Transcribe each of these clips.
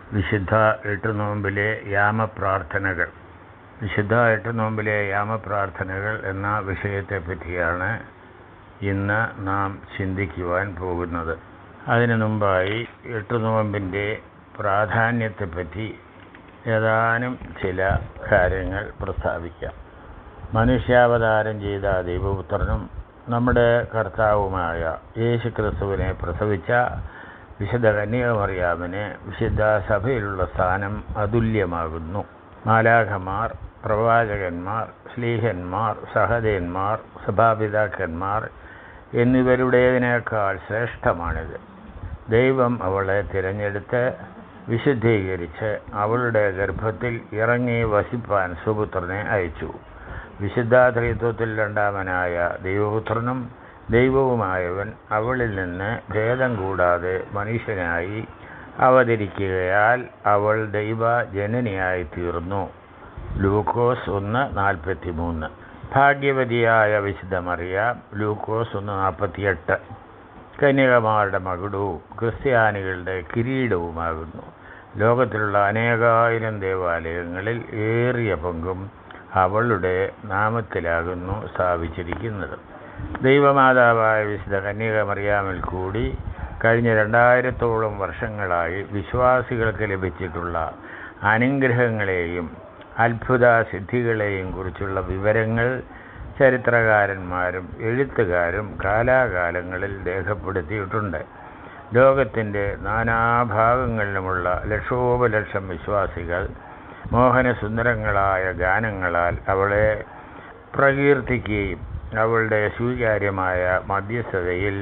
വിശുദ്ധ എട്ടുനോമ്പിലെ യാമപ്രാർത്ഥനകൾ വിശുദ്ധ എട്ടുനോമ്പിലെ യാമപ്രാർത്ഥനകൾ എന്ന വിഷയത്തെപ്പറ്റിയാണ് ഇന്ന് നാം ചിന്തിക്കുവാൻ പോകുന്നത് അതിനു മുമ്പായി എട്ടുനോമ്പിൻ്റെ പ്രാധാന്യത്തെപ്പറ്റി ഏതാനും ചില കാര്യങ്ങൾ പ്രസ്താവിക്കാം മനുഷ്യാവതാരം ചെയ്ത ദൈവപുത്രനും നമ്മുടെ കർത്താവുമായ യേശു ക്രിസ്തുവിനെ പ്രസവിച്ച വിശുദ്ധ കന്യകമറിയാമിന് വിശുദ്ധ സഭയിലുള്ള സ്ഥാനം അതുല്യമാകുന്നു മാലാഖമാർ പ്രവാചകന്മാർ ശ്ലീഹന്മാർ സഹദേന്മാർ സഭാപിതാക്കന്മാർ എന്നിവരുടേതിനേക്കാൾ ശ്രേഷ്ഠമാണിത് ദൈവം അവളെ തിരഞ്ഞെടുത്ത് വിശുദ്ധീകരിച്ച് അവളുടെ ഗർഭത്തിൽ ഇറങ്ങി വസിപ്പാൻ സുപുത്രനെ അയച്ചു വിശുദ്ധ ത്രിത്വത്തിൽ രണ്ടാമനായ ദൈവപുത്രനും ദൈവവുമായവൻ അവളിൽ നിന്ന് ഭേദം കൂടാതെ മനുഷ്യനായി അവതരിക്കുകയാൽ അവൾ ദൈവ ജനനിയായി തീർന്നു ലൂക്കോസ് ഒന്ന് നാൽപ്പത്തി മൂന്ന് ഭാഗ്യവതിയായ വിശുദ്ധ മറിയാം ലൂക്കോസ് ഒന്ന് നാൽപ്പത്തിയെട്ട് കന്യകമാരുടെ മകുടവും ക്രിസ്ത്യാനികളുടെ കിരീടവുമാകുന്നു ലോകത്തിലുള്ള അനേകായിരം ദേവാലയങ്ങളിൽ ഏറിയ പങ്കും അവളുടെ നാമത്തിലാകുന്നു സ്ഥാപിച്ചിരിക്കുന്നത് ദൈവമാതാവായ വിശുദ്ധ കന്യക മറിയാമിൽ കൂടി കഴിഞ്ഞ രണ്ടായിരത്തോളം വർഷങ്ങളായി വിശ്വാസികൾക്ക് ലഭിച്ചിട്ടുള്ള അനുഗ്രഹങ്ങളെയും അത്ഭുത സിദ്ധികളെയും കുറിച്ചുള്ള വിവരങ്ങൾ ചരിത്രകാരന്മാരും എഴുത്തുകാരും കാലാകാലങ്ങളിൽ രേഖപ്പെടുത്തിയിട്ടുണ്ട് ലോകത്തിൻ്റെ നാനാഭാഗങ്ങളിലുമുള്ള ലക്ഷോപലക്ഷം വിശ്വാസികൾ മോഹനസുന്ദരങ്ങളായ ഗാനങ്ങളാൽ അവളെ പ്രകീർത്തിക്കുകയും അവളുടെ സ്വീകാര്യമായ മധ്യസ്ഥതയിൽ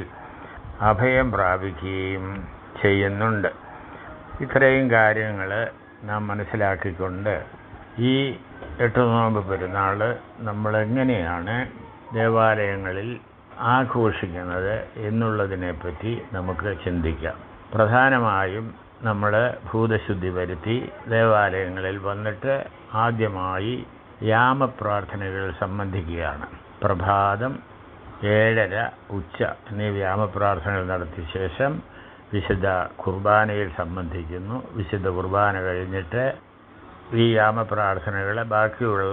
അഭയം പ്രാപിക്കുകയും ചെയ്യുന്നുണ്ട് ഇത്രയും കാര്യങ്ങൾ നാം മനസ്സിലാക്കിക്കൊണ്ട് ഈ എട്ട് നോമ്പ് പെരുന്നാൾ നമ്മളെങ്ങനെയാണ് ദേവാലയങ്ങളിൽ ആഘോഷിക്കുന്നത് എന്നുള്ളതിനെപ്പറ്റി നമുക്ക് ചിന്തിക്കാം പ്രധാനമായും നമ്മൾ ഭൂതശുദ്ധി വരുത്തി ദേവാലയങ്ങളിൽ വന്നിട്ട് ആദ്യമായി യാമപ്രാർത്ഥനകൾ സംബന്ധിക്കുകയാണ് പ്രഭാതം ഏഴര ഉച്ച എന്നീ വ്യാമപ്രാർത്ഥനകൾ നടത്തിയ ശേഷം വിശുദ്ധ കുർബാനയിൽ സംബന്ധിക്കുന്നു വിശുദ്ധ കുർബാന കഴിഞ്ഞിട്ട് ഈ യാമപ്രാർത്ഥനകൾ ബാക്കിയുള്ള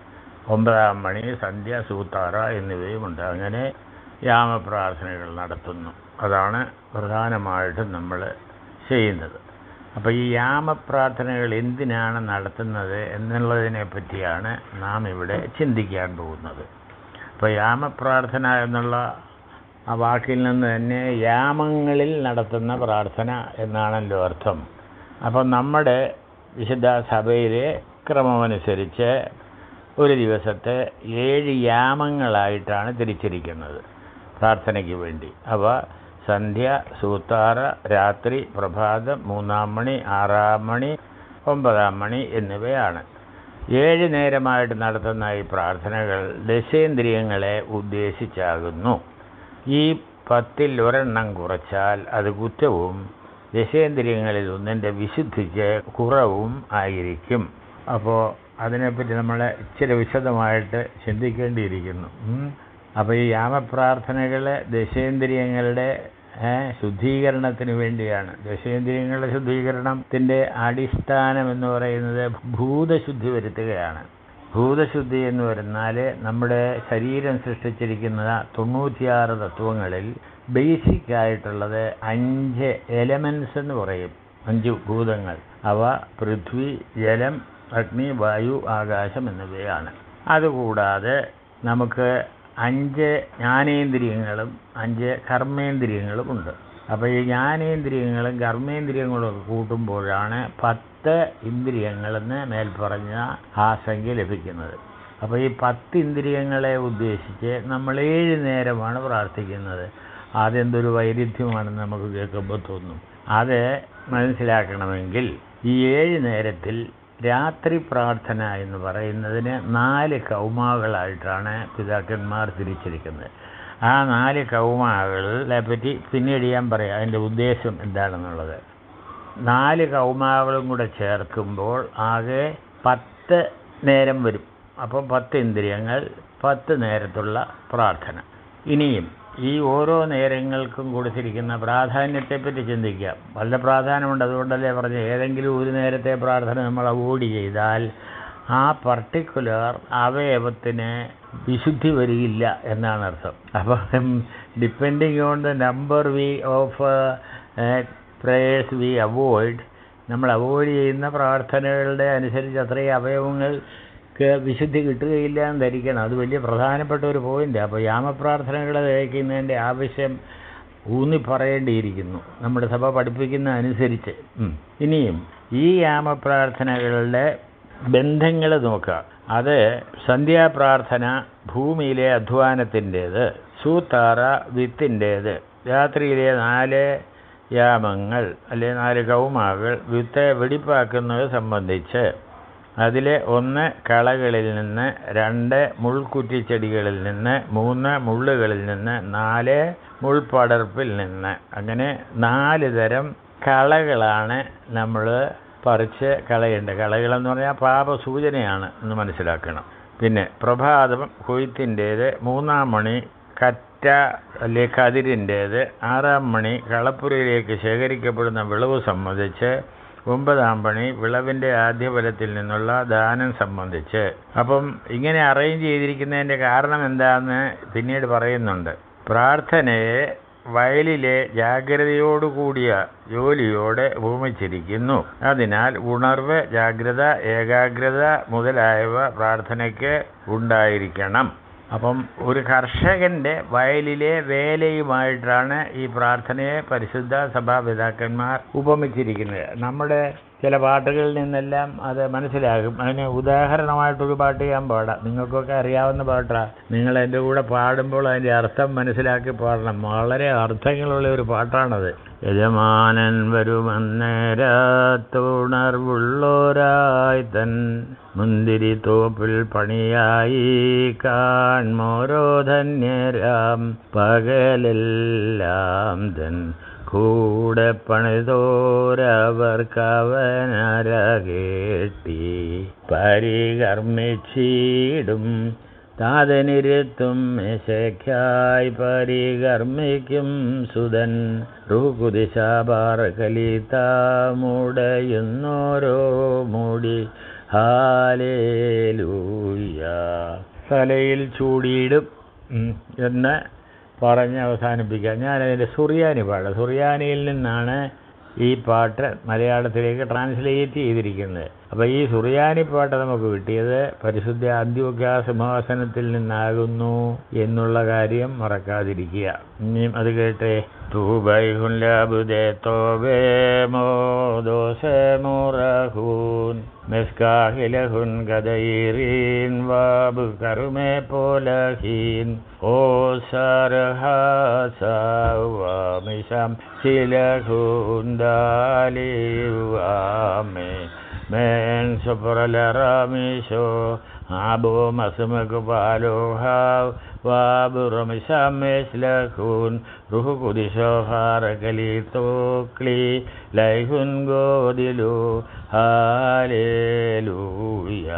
ഒമ്പതാം മണി സന്ധ്യ സൂത്താറ എന്നിവയുമുണ്ട് അങ്ങനെ യാമപ്രാർത്ഥനകൾ നടത്തുന്നു അതാണ് പ്രധാനമായിട്ടും നമ്മൾ ചെയ്യുന്നത് അപ്പോൾ ഈ യാമപ്രാർത്ഥനകൾ എന്തിനാണ് നടത്തുന്നത് എന്നുള്ളതിനെ പറ്റിയാണ് നാം ഇവിടെ ചിന്തിക്കാൻ പോകുന്നത് അപ്പോൾ യാമപ്രാർത്ഥന എന്നുള്ള ആ വാക്കിൽ നിന്ന് തന്നെ യാമങ്ങളിൽ നടത്തുന്ന പ്രാർത്ഥന എന്നാണല്ലോ അർത്ഥം അപ്പോൾ നമ്മുടെ വിശുദ്ധ സഭയിലെ ക്രമമനുസരിച്ച് ഒരു ദിവസത്തെ ഏഴ് യാമങ്ങളായിട്ടാണ് തിരിച്ചിരിക്കുന്നത് പ്രാർത്ഥനയ്ക്ക് വേണ്ടി അവ സന്ധ്യ സൂത്താറ രാത്രി പ്രഭാതം മൂന്നാം മണി ആറാം മണി ഒമ്പതാം മണി എന്നിവയാണ് ഏഴ് നേരമായിട്ട് നടത്തുന്ന ഈ പ്രാർത്ഥനകൾ ദശേന്ദ്രിയങ്ങളെ ഉദ്ദേശിച്ചാകുന്നു ഈ പത്തിൽ ഒരെണ്ണം കുറച്ചാൽ അത് കുറ്റവും ദശേന്ദ്രിയങ്ങളിൽ ഒന്നിൻ്റെ വിശുദ്ധിക്ക് കുറവും ആയിരിക്കും അപ്പോൾ അതിനെപ്പറ്റി നമ്മൾ ഇച്ചിരി വിശദമായിട്ട് ചിന്തിക്കേണ്ടിയിരിക്കുന്നു അപ്പോൾ ഈ യാമപ്രാർത്ഥനകൾ ദശേന്ദ്രിയങ്ങളുടെ ശുദ്ധീകരണത്തിന് വേണ്ടിയാണ് ദശേന്ദ്രിയങ്ങളുടെ ശുദ്ധീകരണത്തിൻ്റെ അടിസ്ഥാനം എന്ന് പറയുന്നത് ഭൂതശുദ്ധി വരുത്തുകയാണ് ഭൂതശുദ്ധി എന്ന് പറഞ്ഞാൽ നമ്മുടെ ശരീരം സൃഷ്ടിച്ചിരിക്കുന്ന തൊണ്ണൂറ്റിയാറ് തത്വങ്ങളിൽ ബേസിക് ആയിട്ടുള്ളത് അഞ്ച് എലമെൻസ് എന്ന് പറയും അഞ്ച് ഭൂതങ്ങൾ അവ പൃഥ്വി ജലം അഗ്നി വായു ആകാശം എന്നിവയാണ് അതുകൂടാതെ നമുക്ക് അഞ്ച് ജ്ഞാനേന്ദ്രിയങ്ങളും അഞ്ച് കർമ്മേന്ദ്രിയങ്ങളും ഉണ്ട് അപ്പോൾ ഈ ജ്ഞാനേന്ദ്രിയങ്ങളും കർമ്മേന്ദ്രിയങ്ങളും ഒക്കെ കൂട്ടുമ്പോഴാണ് പത്ത് ഇന്ദ്രിയങ്ങളെന്ന് മേൽപ്പറഞ്ഞ ആ സംഖ്യ ലഭിക്കുന്നത് അപ്പോൾ ഈ പത്ത് ഇന്ദ്രിയങ്ങളെ ഉദ്ദേശിച്ച് നമ്മൾ ഏഴ് നേരമാണ് പ്രാർത്ഥിക്കുന്നത് അതെന്തൊരു വൈരുദ്ധ്യമാണെന്ന് നമുക്ക് കേൾക്കുമ്പോൾ തോന്നും അത് മനസ്സിലാക്കണമെങ്കിൽ ഈ ഏഴ് നേരത്തിൽ രാത്രി പ്രാർത്ഥന എന്ന് പറയുന്നതിന് നാല് കൗമാകളായിട്ടാണ് പിതാക്കന്മാർ തിരിച്ചിരിക്കുന്നത് ആ നാല് കൗമാകളെ പറ്റി പിന്നീട് ഞാൻ പറയാം അതിൻ്റെ ഉദ്ദേശം എന്താണെന്നുള്ളത് നാല് കൗമാകളും കൂടെ ചേർക്കുമ്പോൾ ആകെ പത്ത് നേരം വരും അപ്പോൾ പത്ത് ഇന്ദ്രിയങ്ങൾ പത്ത് നേരത്തുള്ള പ്രാർത്ഥന ഇനിയും ഈ ഓരോ നേരങ്ങൾക്കും കൊടുത്തിരിക്കുന്ന പ്രാധാന്യത്തെപ്പറ്റി ചിന്തിക്കാം വളരെ പ്രാധാന്യമുണ്ട് അതുകൊണ്ടല്ലേ പറഞ്ഞത് ഏതെങ്കിലും ഒരു നേരത്തെ പ്രാർത്ഥന നമ്മൾ അവോയ്ഡ് ചെയ്താൽ ആ പർട്ടിക്കുലർ അവയവത്തിന് വിശുദ്ധി വരികയില്ല എന്നാണ് അർത്ഥം അപ്പം depending on the number we of prayers we avoid നമ്മൾ അവോയ്ഡ് ചെയ്യുന്ന പ്രാർത്ഥനകളുടെ അനുസരിച്ച് അത്രയും അവയവങ്ങൾക്ക് വിശുദ്ധി കിട്ടുകയില്ല എന്ന് ധരിക്കണം അത് വലിയ പ്രധാനപ്പെട്ട ഒരു പോയിന്റ് അപ്പോൾ യാമപ്രാർത്ഥനകൾ തയ്ക്കുന്നതിൻ്റെ ആവശ്യം ഊന്നി പറയേണ്ടിയിരിക്കുന്നു നമ്മുടെ സഭ പഠിപ്പിക്കുന്ന അനുസരിച്ച് ഉം. ഇനിയും ഈ യാമപ്രാർത്ഥനകളുടെ ബന്ധങ്ങൾ നോക്കുക അത് സന്ധ്യാപ്രാർത്ഥന ഭൂമിയിലെ അധ്വാനത്തിൻ്റേത് സൂത്താറ വിത്തിൻ്റേത് രാത്രിയിലെ നാല് യാമങ്ങൾ അല്ലെ നാല് കൗമാകൾ വിത്ത് വെടിപ്പാക്കുന്നത് സംബന്ധിച്ച് അതിലെ ഒന്ന് കളകളിൽ നിന്ന് രണ്ട് മുൾക്കുറ്റിച്ചെടികളിൽ നിന്ന് മൂന്ന് മുള്ളുകളിൽ നിന്ന് നാല് മുൾപടർപ്പിൽ നിന്ന് അങ്ങനെ നാല് തരം കളകളാണ് നമ്മൾ പറിച്ച് കളയേണ്ടത് കളകളെന്ന് പറഞ്ഞാൽ പാപസൂചനയാണ് എന്ന് മനസ്സിലാക്കണം പിന്നെ പ്രഭാതം കൊയ്ത്തിൻ്റേത് മൂന്നാം മണി കറ്റ അല്ലെ കതിരിൻ്റേത് ആറാം മണി കളപ്പുരയിലേക്ക് ശേഖരിക്കപ്പെടുന്ന വിളവ് സംബന്ധിച്ച് ഒമ്പതാം പണി വിളവിൻ്റെ ആദ്യ ഫലത്തിൽ നിന്നുള്ള ദാനം സംബന്ധിച്ച് അപ്പം ഇങ്ങനെ അറേഞ്ച് ചെയ്തിരിക്കുന്നതിൻ്റെ കാരണം എന്താണെന്ന് പിന്നീട് പറയുന്നുണ്ട് പ്രാർത്ഥനയെ വയലിലെ ജാഗ്രതയോടുകൂടിയ ജോലിയോടെ ഉപമിച്ചിരിക്കുന്നു അതിനാൽ ഉണർവ് ജാഗ്രത ഏകാഗ്രത മുതലായവ പ്രാർത്ഥനയ്ക്ക് ഉണ്ടായിരിക്കണം അപ്പം ഒരു കർഷകൻ്റെ വയലിലെ വേലയുമായിട്ടാണ് ഈ പ്രാർത്ഥനയെ പരിശുദ്ധ സഭാപിതാക്കന്മാർ ഉപമിച്ചിരിക്കുന്നത് നമ്മുടെ ചില പാട്ടുകളിൽ നിന്നെല്ലാം അത് മനസ്സിലാകും അതിന് ഉദാഹരണമായിട്ടൊരു പാട്ട് ഞാൻ പാടാം നിങ്ങൾക്കൊക്കെ അറിയാവുന്ന പാട്ടാണ് നിങ്ങൾ എൻ്റെ കൂടെ പാടുമ്പോൾ അതിൻ്റെ അർത്ഥം മനസ്സിലാക്കി പാടണം വളരെ അർത്ഥങ്ങളുള്ള ഒരു പാട്ടാണത് യജമാനൻ വരുമന്നേരത്തുണർവുള്ളോരായി തൻ മുന്തിരി തോപ്പിൽ പണിയായി കാൺമോരോ ധന്യരാം പകലെല്ലാം തൻ കൂടെ പണിതോരവർക്കവനരകേട്ടി പരികർമ്മിച്ചിടും താതനിരുത്തും മേശയ്ക്കായി പരികർമ്മിക്കും സുതൻ റുകുദിശാപാർക്കലിത്താമുടയുന്നോരോ മുടി ഹാലേലൂയ തലയിൽ ചൂടിയിടും ഉം, എന്ന് പറഞ്ഞ് അവസാനിപ്പിക്കാം ഞാനതിൻ്റെ സുറിയാനി പാടാം സുറിയാനിയിൽ നിന്നാണ് ഈ പാട്ട് മലയാളത്തിലേക്ക് ട്രാൻസ്ലേറ്റ് ചെയ്തിരിക്കുന്നത് അപ്പോൾ ഈ സുറിയാനി പാട്ട് നമുക്ക് കിട്ടിയത് പരിശുദ്ധ അന്ത്യോക്യ സിംഹാസനത്തിൽ നിന്നാകുന്നു എന്നുള്ള കാര്യം മറക്കാതിരിക്കുക ഇനിയും അത് കേട്ടെ തൂബൈഹുൻ ലാബുദേ തോബേ മോദോസേ മുറഹൂൻ മെസ്കാഹിലഹുൻ ഗദൈറീൻ വാബ് കറുമേ പോലഹീൻ ഓ സർഹാസവാമിഷം ശിലഹുന്ദാലിവാമേ മേൻ സുപ്രലറാമിശോ ആബോ മസുമക് പാലോഹാവ് വാബ് റമിഷാമേശ്ലഹൂൻ റുഹു കുദിശോ ഹാരകലി തോക്ലി ലൈഹുൻ ഗോദിലു ഹാലേലൂയ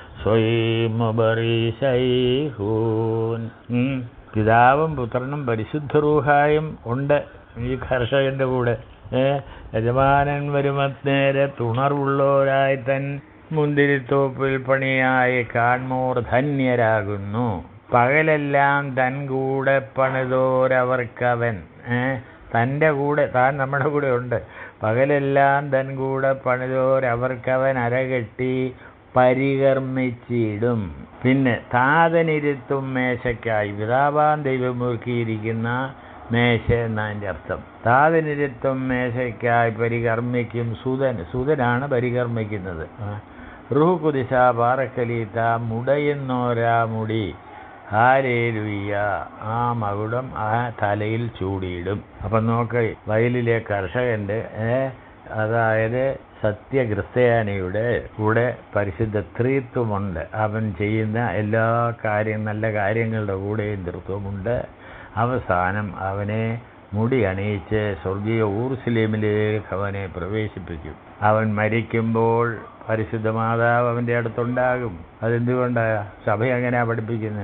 സ്വൈമുബറിശൈഹൂൻ പിതാവും പുത്രനും പരിശുദ്ധ റൂഹായും ഉണ്ട് ഈ കർഷകന്റെ കൂടെ ഏ യജമാനൻ വരുമത്തേരെ തുണർവുള്ളവരായി തൻ മുന്തിരിത്തോപ്പിൽ പണിയായി കാൺമോർ ധന്യരാകുന്നു പകലെല്ലാം തൻ കൂടെ പണിതോരവർക്കവൻ ഏ തൻ്റെ കൂടെ താൻ നമ്മുടെ കൂടെ ഉണ്ട് പകലെല്ലാം തൻ കൂടെ പണിതോരവർക്കവൻ അരകെട്ടി പരികർമ്മിച്ചിടും പിന്നെ താതനിരുത്തും മേശയ്ക്കായി പിതാവാൻ ദൈവം ഒരുക്കിയിരിക്കുന്ന മേശ എന്നതിൻ്റെ അർത്ഥം താതനിരുത്തും മേശയ്ക്കായി പരികർമ്മിക്കും സുതൻ സുതനാണ് പരികർമ്മിക്കുന്നത് റുഹു കുദിശ പാറക്കലീത്ത മുടയുന്നോരാ മുടി ഹാരേലുയ്യ ആ മകുടം ആ തലയിൽ ചൂടിയിടും അപ്പം നോക്ക് വയലിലെ കർഷകൻ്റെ ഏ, അതായത് സത്യക്രിസ്ത്യാനിയുടെ കൂടെ പരിശുദ്ധ ത്രിത്വമുണ്ട് അവൻ ചെയ്യുന്ന എല്ലാ കാര്യം നല്ല കാര്യങ്ങളുടെ കൂടെയും തൃത്വമുണ്ട് അവസാനം അവനെ മുടി അണിയിച്ച് സ്വർഗീയ ഊർസ്ലേമിലേക്ക് അവനെ പ്രവേശിപ്പിക്കും അവൻ മരിക്കുമ്പോൾ പരിശുദ്ധ മാതാവ് അവൻ്റെ അടുത്തുണ്ടാകും അതെന്തുകൊണ്ടാണ് സഭ എങ്ങനെയാണ് പഠിപ്പിക്കുന്നത്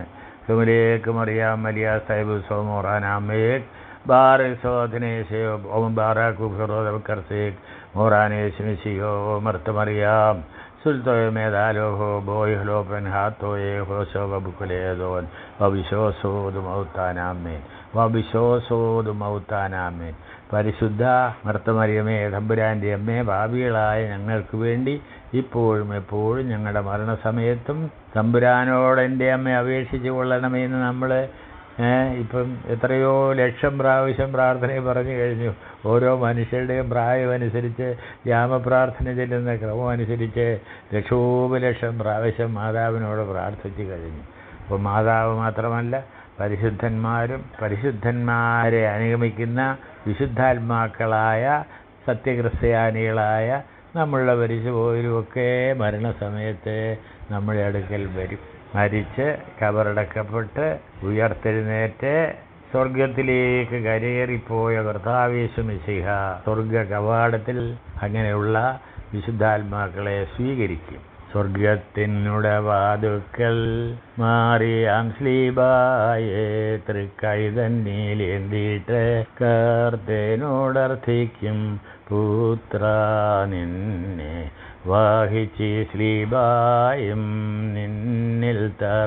കുമരേക്ക് മറിയാം മലിയ സൈബ് സോമോറാനാമേക് ബാറസോധനേശയോ ഓം ബാറാക്കു ഫിറോദൽക്കർസേക് മോറാനേശ് മർത്തമറിയാം സുൽത്തോയ മേധാലോഹോ ബോയ് ഹ്ലോപ്പൻ ഹാത്തോയെ ഹോശോ ബബുക്കുലേതോൻ വവിശോസോദ് മൗത്താനാമേൻ വവിശോസോദ് മൗത്താനാമേൻ പരിശുദ്ധ മർത്തമറിയമേ തമ്പുരാൻ്റെ അമ്മേ ഭാവികളായ ഞങ്ങൾക്ക് വേണ്ടി ഇപ്പോഴും എപ്പോഴും ഞങ്ങളുടെ മരണസമയത്തും തമ്പുരാനോട് എൻ്റെ അമ്മ അപേക്ഷിച്ച് കൊള്ളണമെന്ന് നമ്മൾ ഇപ്പം എത്രയോ ലക്ഷം പ്രാവശ്യം പ്രാർത്ഥനയും പറഞ്ഞു കഴിഞ്ഞു ഓരോ മനുഷ്യരുടെയും പ്രായമനുസരിച്ച് യാമപ്രാർത്ഥന ചെല്ലുന്ന ക്രമം അനുസരിച്ച് ലക്ഷോപലക്ഷം പ്രാവശ്യം മാതാവിനോട് പ്രാർത്ഥിച്ചു കഴിഞ്ഞു അപ്പോൾ മാതാവ് മാത്രമല്ല പരിശുദ്ധന്മാരും പരിശുദ്ധന്മാരെ അനുഗമിക്കുന്ന വിശുദ്ധാത്മാക്കളായ സത്യക്രിസ്ത്യാനികളായ നമ്മളുടെ പരിശുപോയിലുമൊക്കെ മരണസമയത്ത് നമ്മുടെ അടുക്കൽ വരും മരിച്ച് കബറടക്കപ്പെട്ട് ഉയർത്തെഴുന്നേറ്റ് സ്വർഗത്തിലേക്ക് കരയേറിപ്പോയ കർത്താവേശുമിശിഹ സ്വർഗ കവാടത്തിൽ അങ്ങനെയുള്ള വിശുദ്ധാത്മാക്കളെ സ്വീകരിക്കും സ്വർഗത്തിനുടെ വാതുക്കൽ മാറിയാം സ്ലീബായെ തൃക്കൈ തന്നീലേന്തിയിട്ട് കർത്തേനോടർത്ഥിക്കും പുത്ര നിന്നെ വാഹിച്ച് സ്ലീബായും നിന്നിൽ തറ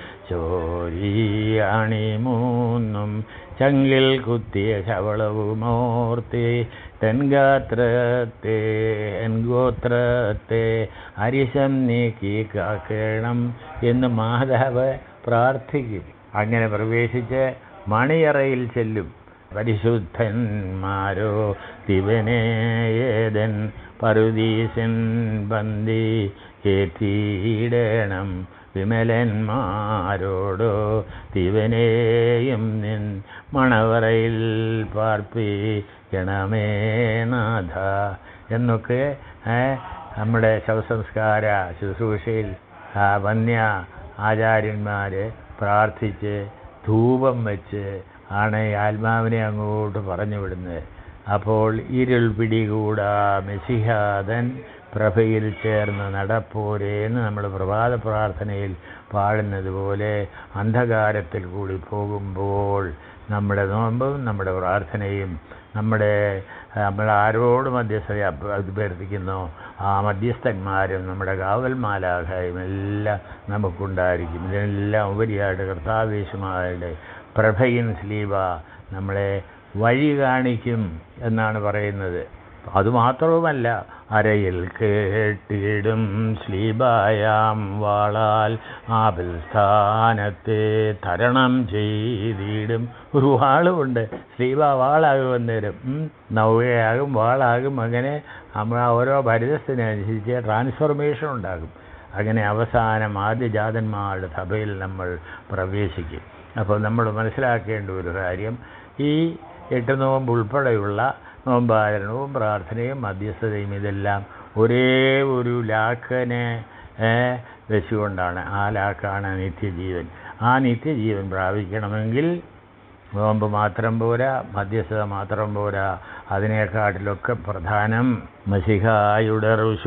ചോരിയാണി മൂന്നും ചങ്കിൽ കുത്തിയ ശവളവുമോർത്തി തെൻഗാത്രത്തെ എൻഗോത്രത്തെ അരിശം നീക്കി കാക്കണം എന്ന് മാതാവ് പ്രാർത്ഥിക്കും അങ്ങനെ പ്രവേശിച്ച് മണിയറയിൽ ചെല്ലും പരിശുദ്ധന്മാരോ ദിവനേതൻ പറുദീസൻ ബന്തി ഏറ്റിയിടണം വിമലന്മാരോടോ ദിവനെയും നിൻ മണവറയിൽ പാർപ്പിക്കണമേ നാഥ എന്നൊക്കെ നമ്മുടെ ശവസംസ്കാര ശുശ്രൂഷയിൽ വന്യ ആചാര്യന്മാർ പ്രാർത്ഥിച്ച് ധൂപം വെച്ച് ആണ് ഈ ആത്മാവിനെ അങ്ങോട്ട് പറഞ്ഞു വിടുന്നത് അപ്പോൾ ഇരുൾ പിടികൂടാ മെസ്സിഹാദൻ പ്രഭയിൽ ചേർന്ന് നടപ്പോരെ എന്ന് നമ്മൾ പ്രഭാത പ്രാർത്ഥനയിൽ പാടുന്നത് പോലെ അന്ധകാരത്തിൽ കൂടി പോകുമ്പോൾ നമ്മുടെ നോമ്പും നമ്മുടെ പ്രാർത്ഥനയും നമ്മുടെ നമ്മൾ ആരോട് മധ്യസ്ഥത അഭ്യർത്ഥിക്കുന്നോ ആ മധ്യസ്ഥന്മാരും നമ്മുടെ കാവൽമാലാഖയും എല്ലാം നമുക്കുണ്ടായിരിക്കും ഇതിനെല്ലാം ഉപരിയായിട്ട് കർത്താവേശുമാരുടെ പ്രഭയിൻ സ്ലീവ നമ്മളെ വഴി കാണിക്കും എന്നാണ് പറയുന്നത് അതുമാത്രവുമല്ല അരയിൽ കേട്ടിടും സ്ലീബായാം വാളാൽ ആപിൽ സ്ഥാനത്തെ തരണം ചെയ്തിടും ഒരു വാളുമുണ്ട് സ്ലീബ വാളാകും അന്നേരം നൗകയാകും വാളാകും അങ്ങനെ നമ്മൾ ഓരോ പരിതസ്ഥിതിനനുസരിച്ച് ട്രാൻസ്ഫോർമേഷൻ ഉണ്ടാകും അങ്ങനെ അവസാനം ആദ്യജാതന്മാരുടെ സഭയിൽ നമ്മൾ പ്രവേശിക്കും അപ്പോൾ നമ്മൾ മനസ്സിലാക്കേണ്ട ഒരു കാര്യം ഈ എട്ട് നോമ്പ് ഉൾപ്പെടെയുള്ള നോമ്പാചരണവും പ്രാർത്ഥനയും മധ്യസ്ഥതയും ഇതെല്ലാം ഒരേ ഒരു ലാഖനെ വെച്ചുകൊണ്ടാണ് ആ ലാക്കാണ് നിത്യജീവൻ ആ നിത്യജീവൻ പ്രാപിക്കണമെങ്കിൽ നോമ്പ് മാത്രം പോരാ മധ്യസ്ഥത മാത്രം പോരാ അതിനേക്കാട്ടിലൊക്കെ പ്രധാനം മസിഹായുടെ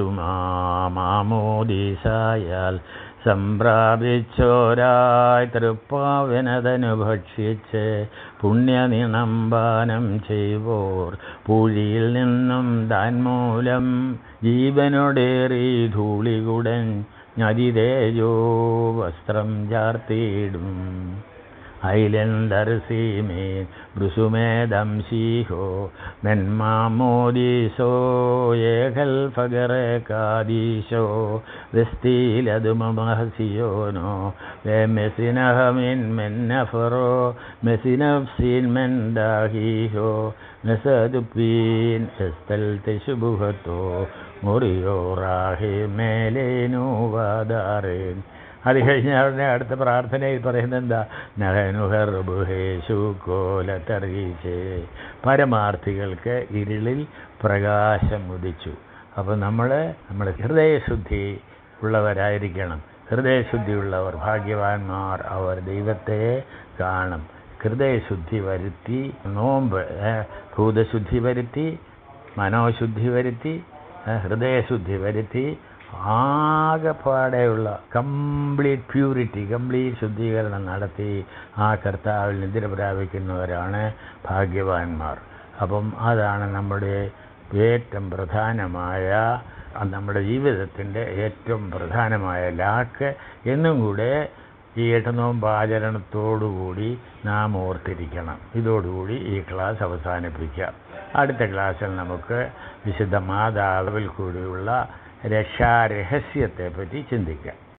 ഋഷുമാമോദീസായാൽ സംപ്രാപിച്ചോരായി തൃപ്പാവനതനു ഭക്ഷിച്ച് പുണ്യനിണംബാനം ചെയ്വോർ പൂഴിയിൽ നിന്നും താൻമൂലം ജീവനോടേറി ധൂളികുടൻ ഞതിതേജോ വസ്ത്രം ചാർത്തിയിടും ഐലന്തർസീമേൻ ബ്രുസുമേദംശീഹോ മെന്മാമോദീസോ ഏകൽ ഫഗറെ കാദീശോ വെസ്തീലതു മമഹസിയോനോ വേ മെസിനഹമിൻ മെന്നഫറോ മെസിനഫ്സീൻ മെൻ ദാഹീഹോ മെസദുപ്പീൻ എസ്തൽ തെശുബുഹത്തോ മുറിയോ റാഹി മേലേനു വാദാറേൻ അത് കഴിഞ്ഞ ഉടനെ അടുത്ത പ്രാർത്ഥനയിൽ പറയുന്നത് എന്താ നഹനുഹർബുഹേശു കോലത്തറിയിച്ചേ പരമാർത്ഥികൾക്ക് ഇരുളിൽ പ്രകാശം ഉദിച്ചു അപ്പോൾ നമ്മൾ നമ്മുടെ ഹൃദയശുദ്ധി ഉള്ളവരായിരിക്കണം ഹൃദയശുദ്ധിയുള്ളവർ ഭാഗ്യവാന്മാർ അവർ ദൈവത്തെ കാണും ഹൃദയശുദ്ധി വരുത്തി നോമ്പ് ഭൂതശുദ്ധി വരുത്തി മനോശുദ്ധി വരുത്തി ഹൃദയശുദ്ധി വരുത്തി ആകെപ്പാടെയുള്ള കംപ്ലീറ്റ് പ്യൂരിറ്റി കംപ്ലീറ്റ് ശുദ്ധീകരണം നടത്തി ആ കർത്താവിൽ നിദ്ര പ്രാപിക്കുന്നവരാണ് ഭാഗ്യവാന്മാർ അപ്പം അതാണ് നമ്മുടെ ഏറ്റവും പ്രധാനമായ നമ്മുടെ ജീവിതത്തിൻ്റെ ഏറ്റവും പ്രധാനമായ ലാക്ക് എന്നും കൂടെ ഈ എട്ടുനോമ്പ് ആചരണത്തോടുകൂടി നാം ഓർത്തിരിക്കണം ഇതോടുകൂടി ഈ ക്ലാസ് അവസാനിപ്പിക്കാം അടുത്ത ക്ലാസ്സിൽ നമുക്ക് വിശുദ്ധ മാതാവിൽ കൂടിയുള്ള രക്ഷാരഹസ്യത്തെ പറ്റി ചിന്തിക്കാം